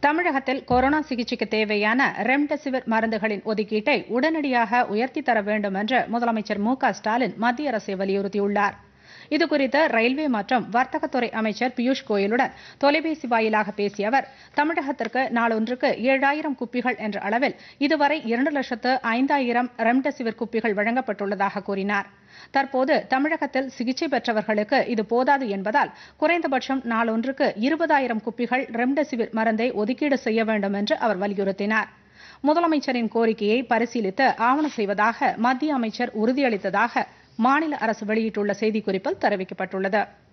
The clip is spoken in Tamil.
தமிழகத்தில் கொரோனா சிகிச்சைக்கு தேவையான ரெம்டெசிவிர் மருந்துகளின் ஒதுக்கீட்டை உடனடியாக உயர்த்தி தர வேண்டும் என்று முதலமைச்சர் மு க ஸ்டாலின் மத்திய அரசை வலியுறுத்தியுள்ளார் இதுகுறித்து ரயில்வே மற்றும் வர்த்தகத்துறை அமைச்சர் பியூஷ் கோயலுடன் தொலைபேசி வாயிலாக பேசிய அவர் தமிழகத்திற்கு நாளொன்றுக்கு ஏழாயிரம் குப்பிகள் என்ற அளவில் இதுவரை இரண்டு லட்சத்து ஐந்தாயிரம் ரெம்டெசிவிர் குப்பிகள் வழங்கப்பட்டுள்ளதாக கூறினார் தற்போது தமிழகத்தில் சிகிச்சை பெற்றவர்களுக்கு இது போதாது என்பதால் குறைந்தபட்சம் நாளொன்றுக்கு இருபதாயிரம் குப்பிகள் ரெம்டெசிவிர் மருந்தை ஒதுக்கீடு செய்ய வேண்டும் என்று அவர் வலியுறுத்தினார் முதலமைச்சரின் கோரிக்கையை பரிசீலித்து ஆவணம் செய்வதாக மத்திய அமைச்சர் உறுதியளித்ததாக மாநில அரசு வெளியிட்டுள்ள செய்திக்குறிப்பில் தெரிவிக்கப்பட்டுள்ளது